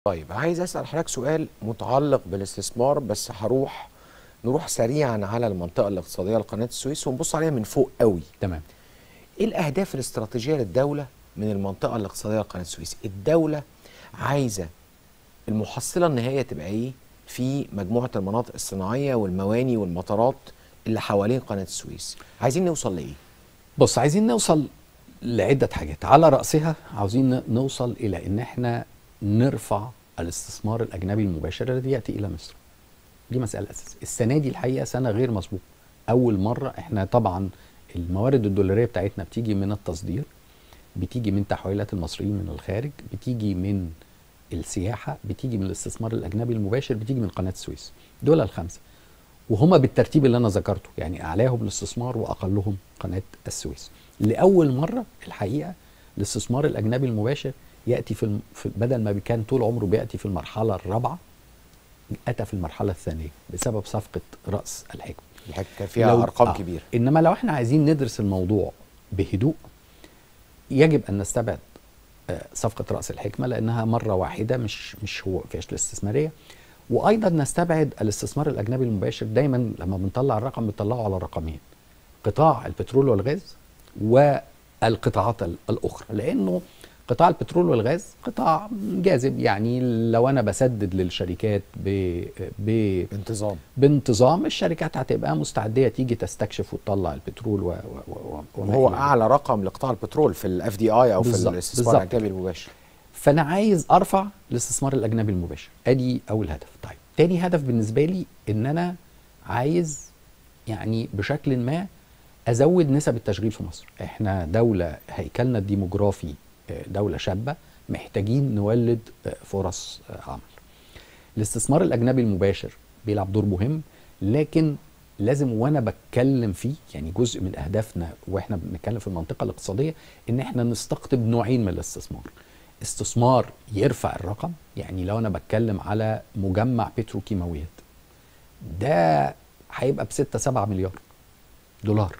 طيب عايز اسال حضرتك سؤال متعلق بالاستثمار بس هروح نروح سريعا على المنطقه الاقتصاديه لقناه السويس ونبص عليها من فوق قوي تمام ايه الاهداف الاستراتيجيه للدوله من المنطقه الاقتصاديه لقناه السويس الدوله عايزه المحصله النهائيه تبقى ايه في مجموعه المناطق الصناعيه والمواني والمطارات اللي حوالين قناه السويس عايزين نوصل لايه بص عايزين نوصل لعدة حاجات على رأسها عاوزين ن- نوصل إلى إن إحنا نرفع الاستثمار الأجنبي المباشر الذي يأتي إلى مصر دي مسألة أساسية السنة دي الحقيقة سنة غير مسبوقة أول مرة إحنا طبعا الموارد الدولارية بتاعتنا بتيجي من التصدير بتيجي من تحويلات المصريين من الخارج بتيجي من السياحة بتيجي من الاستثمار الأجنبي المباشر بتيجي من قناة السويس دول الخمسة وهما بالترتيب اللي انا ذكرته يعني اعلاهم الاستثمار واقلهم قناه السويس لاول مره الحقيقه الاستثمار الاجنبي المباشر ياتي في, الم... في بدل ما كان طول عمره بياتي في المرحله الرابعه اتى في المرحله الثانيه بسبب صفقه راس الحكمه الحاجة كان فيها لو- ارقام آه. كبيره انما لو احنا عايزين ندرس الموضوع بهدوء يجب ان نستبعد آه، صفقه راس الحكمه لانها مره واحده مش مش هو فيهاش الاستثماريه وايضا نستبعد الاستثمار الاجنبي المباشر دايما لما بنطلع الرقم بنطلعه على رقمين قطاع البترول والغاز والقطاعات ال- الاخرى لانه قطاع البترول والغاز قطاع جاذب يعني لو انا بسدد للشركات ب ب انتظام بانتظام الشركات هتبقى مستعديه تيجي تستكشف وتطلع البترول و و و وما وهو إلى ذلك. اعلى رقم لقطاع البترول في الاف دي اي او في بالظبط، الاستثمار بالظبط. الاجنبي المباشر فانا عايز ارفع الاستثمار الاجنبي المباشر ادي اول هدف طيب تاني هدف بالنسبه لي ان انا عايز يعني بشكل ما ازود نسب التشغيل في مصر احنا دوله هيكلنا الديموغرافي آه، دوله شابه محتاجين نولد آه، فرص آه، عمل الاستثمار الاجنبي المباشر بيلعب دور مهم لكن لازم وانا بتكلم فيه يعني جزء من اهدافنا واحنا بنتكلم في المنطقه الاقتصاديه ان احنا نستقطب نوعين من الاستثمار استثمار يرفع الرقم يعني لو انا بتكلم على مجمع بتروكيماويات ده هيبقى ب 6 7 مليار دولار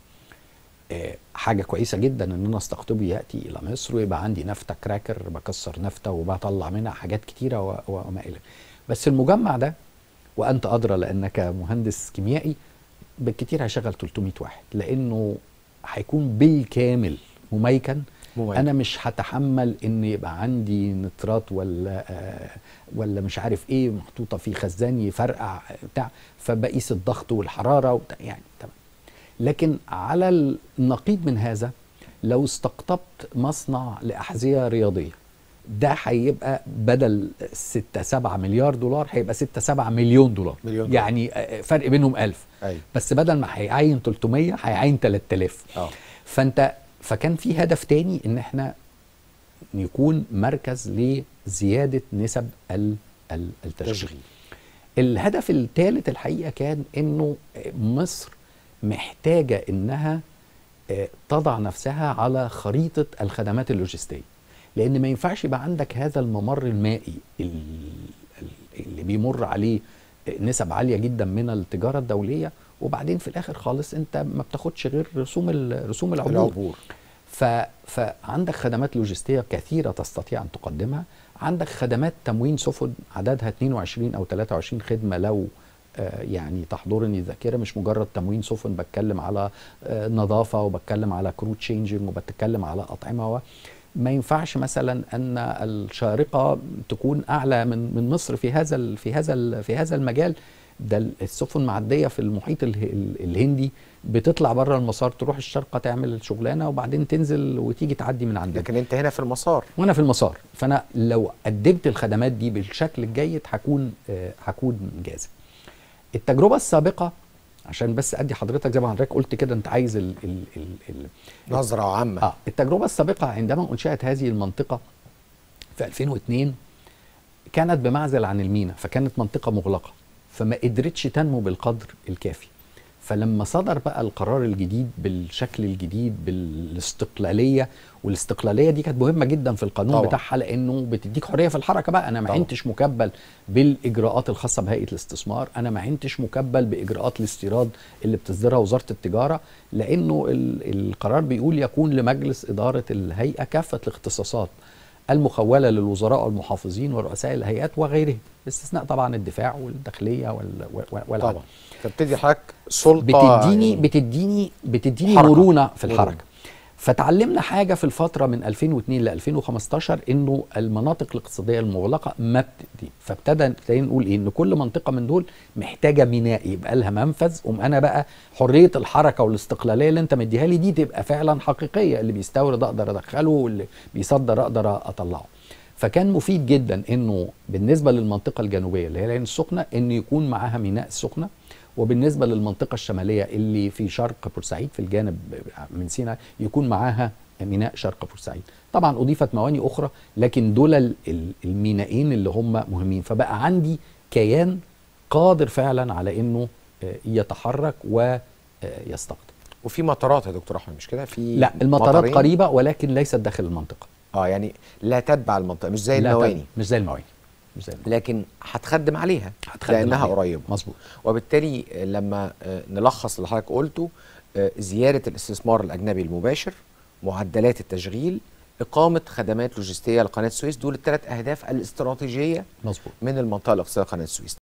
آه، حاجه كويسه جدا ان انا استقطبه ياتي الى مصر ويبقى عندي نفته كراكر بكسر نفته وبطلع منها حاجات كتيره و- وما الى بس المجمع ده وانت ادرى لانك مهندس كيميائي بالكتير هيشغل 300 واحد لانه هيكون بالكامل مميكن مميكن. انا مش هتحمل ان يبقى عندي نترات ولا آه ولا مش عارف ايه محطوطه في خزان يفرقع بتاع فبقيس الضغط والحراره وبتاع يعني تمام لكن على النقيض من هذا لو استقطبت مصنع لأحذية رياضية ده هيبقى بدل 6 7 مليار دولار هيبقى 6 7 مليون دولار مليون دولار. يعني آه، فرق بينهم 1000 ايوه بس بدل ما هيعين 300 هيعين 3000 اه فانت فكان في هدف تاني ان احنا يكون مركز لزياده نسب ال- ال- التشغيل تشغيل الهدف الثالث الحقيقه كان انه مصر محتاجه انها آه، تضع نفسها على خريطه الخدمات اللوجستيه لان ما ينفعش يبقى عندك هذا الممر المائي ال- ال- اللي بيمر عليه نسب عاليه جدا من التجاره الدوليه وبعدين في الاخر خالص انت ما بتاخدش غير رسوم ال- رسوم العبور العبور ف... فعندك خدمات لوجستيه كثيره تستطيع ان تقدمها عندك خدمات تموين سفن عددها 22 او 23 خدمه لو آه، يعني تحضرني الذاكره مش مجرد تموين سفن بتكلم على آه، نظافه وبتكلم على كرو تشينجينج وبتكلم على اطعمه و... ما ينفعش مثلا ان الشارقه تكون اعلى من من مصر في هذا ال- في هذا ال- في هذا المجال ده السفن معديه في المحيط اله- ال- الهندي بتطلع بره المسار تروح الشارقه تعمل الشغلانه وبعدين تنزل وتيجي تعدي من عندنا لكن انت هنا في المسار وانا في المسار فانا لو قدمت الخدمات دي بالشكل الجيد هكون آه، هكون جاذب التجربه السابقه عشان بس ادي حضرتك زي ما حضرتك قلت كده انت عايز ال ال ال ال نظره عامه اه التجربه السابقه عندما انشئت هذه المنطقه في 2002 كانت بمعزل عن المينا فكانت منطقه مغلقه فما قدرتش تنمو بالقدر الكافي فلما صدر بقى القرار الجديد بالشكل الجديد بالاستقلاليه والاستقلاليه دي كانت مهمه جدا في القانون طبعا. بتاعها لانه بتديك حريه في الحركه بقى انا ما طبعا. عنتش مكبل بالاجراءات الخاصه بهيئه الاستثمار انا ما عنتش مكبل باجراءات الاستيراد اللي بتصدرها وزاره التجاره لانه ال- القرار بيقول يكون لمجلس اداره الهيئه كافه الاختصاصات المخوله للوزراء والمحافظين ورؤساء الهيئات وغيرهم باستثناء طبعا الدفاع والداخليه وال والعدل. طبعا فبتدي حضرتك سلطه بتديني يعني بتديني بتديني حركة. مرونه في مرونة. الحركه فتعلمنا حاجه في الفتره من 2002 ل 2015 انه المناطق الاقتصاديه المغلقه ما بتدي فابتدى ابتدينا نقول ايه ان كل منطقه من دول محتاجه ميناء يبقى لها منفذ قوم انا بقى حريه الحركه والاستقلاليه اللي انت مديها لي دي تبقى فعلا حقيقيه اللي بيستورد اقدر ادخله واللي بيصدر اقدر اطلعه فكان مفيد جدا انه بالنسبه للمنطقه الجنوبيه اللي هي العين السخنه ان يكون معاها ميناء السخنه وبالنسبه للمنطقه الشماليه اللي في شرق بورسعيد في الجانب من سيناء يكون معاها ميناء شرق بورسعيد طبعا اضيفت مواني اخرى لكن دول ال- ال- المينائين اللي هم مهمين فبقى عندي كيان قادر فعلا على انه آه، يتحرك ويستقطب وفي مطارات يا دكتور احمد مش كده في لا المطارات مطارين؟ قريبه ولكن ليست داخل المنطقه اه يعني لا تتبع المنطقه مش زي لا المواني تم- مش زي المواني مش زي المواني لكن هتخدم عليها هتخدم لانها عليها. قريبه مظبوط وبالتالي آه، لما آه، نلخص اللي حضرتك قلته آه، زياده الاستثمار الاجنبي المباشر معدلات التشغيل اقامه خدمات لوجستيه لقناه السويس دول الثلاث اهداف الاستراتيجيه مظبوط من المنطقه الاقتصاديه قناه السويس